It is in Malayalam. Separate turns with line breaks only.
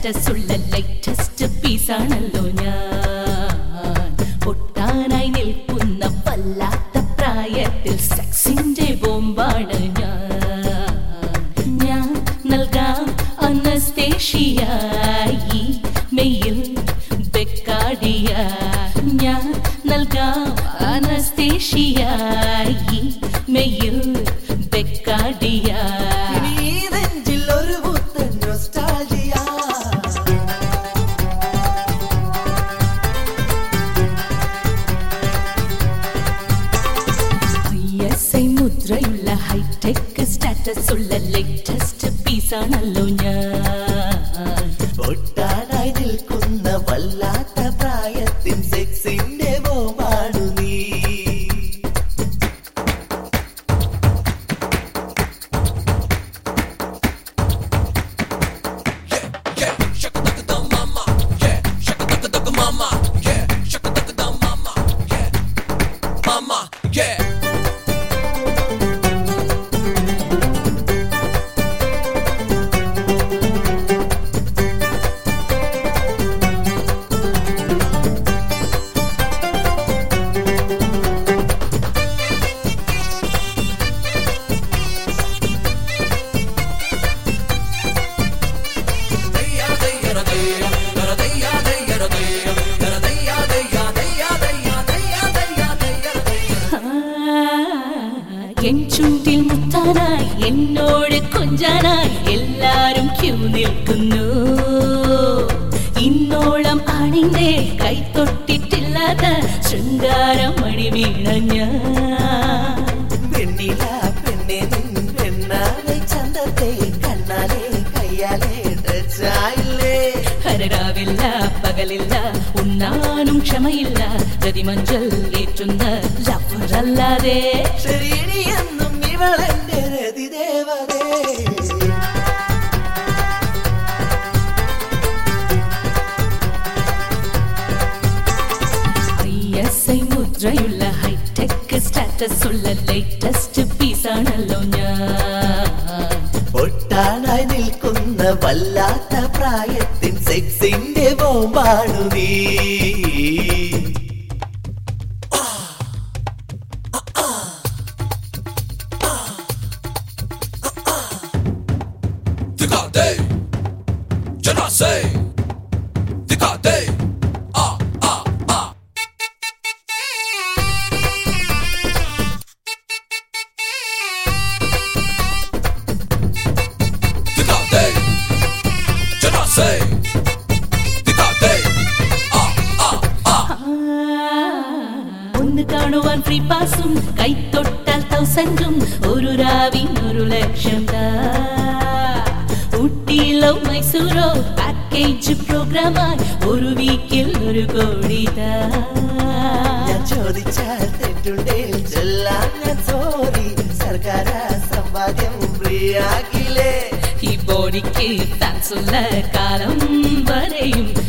സ്റ്റാറ്റസ് ഉള്ള ലേറ്റസ്റ്റ് പീസാണല്ലോ ഞാൻ പൊട്ടാനായി നിൽക്കുന്ന വല്ലാത്ത പ്രായത്തിൽ സെക്സിന്റെ ബോംബാണ് ഞാൻ ഞാൻ നൽകാം അനസ്തേഷിയായി മെയ്യിൽ ബെക്കാടിയ ഞാൻ നൽകാം അനസ്തേഷിയായി മെയ്യിൽ ബെക്കാടിയ
ഇനി ഈ നെഞ്ചിൽ ഒരു പുത്തൻ nostalgia.
ഐ മുദ്രയുള്ള ഹൈടെക് സ്റ്റാറ്റസ് ഉള്ള ലേറ്റസ്റ്റ് പീസാണല്ലോ ഞാൻ
പൊട്ടാനായി നിൽക്കുന്ന വല്ലാത്ത പ്രായത്തിൻ സെക്സിന്റെ ബോംബാണു നീ
Mama, yeah.
എൻ ചുണ്ടിൽ മുത്താനായി എന്നോട് കൊഞ്ചാനായി എല്ലാരും ക്യൂ നിൽക്കുന്നു ഇന്നോളം ആണിന്റെ കൈത്തൊട്ടിട്ടില്ലാത്ത ശൃംഗാരം മണി വീണ ഞാൻ
പെണ്ണില പെണ്ണെ നിൻ പെണ്ണാലെ ചന്തത്തെ കണ്ണാലെ കയ്യാലെ ടച്ചായില്ലേ
ഹരരാവില്ല പകലില്ല ഉണ്ണാനും ക്ഷമയില്ല രതിമഞ്ചൽ ഏറ്റുന്ന ലവറല്ലാതെ
ശരീരി എന്നും ഇവളെന്റെ രതിദേവതേ
ഐ എസ് ഐ മുദ്രയുള്ള ഹൈടെക് സ്റ്റാറ്റസ് ഉള്ള ലേറ്റസ്റ്റ് പീസാണല്ലോ ഞാൻ
പൊട്ടാനായി നിൽക്കുന്ന വല്ലാത്ത പ്രായത്തിൻ സെക്സിന്റെ ബോംബാണു നീ
Ticate, Janase, Ticate, ah, ah, ah. Ticate, Janase, Ticate, ah, ah, ah.
ഒന്ന് കാണുവാൻ ഫ്രീ പാസും കൈത്തൊട്ടാൽ തൗസൻഡും ഒരു രാവിൻ ഒരു ലക്ഷം താ. ഊട്ടിയിലോ മൈസൂരോ പാക്കേജ് പ്രോഗ്രാമായി ഒരു വീക്കിൽ ഒരു കോടി താ.
ഞാൻ ചോദിച്ചാൽ തെറ്റുണ്ടേൽ ചൊല്ലാൻ ഞാൻ സോറി സർക്കാർ സമ്പാദ്യം ഫ്രീ ആക്കില്ലേ
ഈ ബോഡിക്ക് ഫാൻസ് ഉള്ള കാലം വരെയും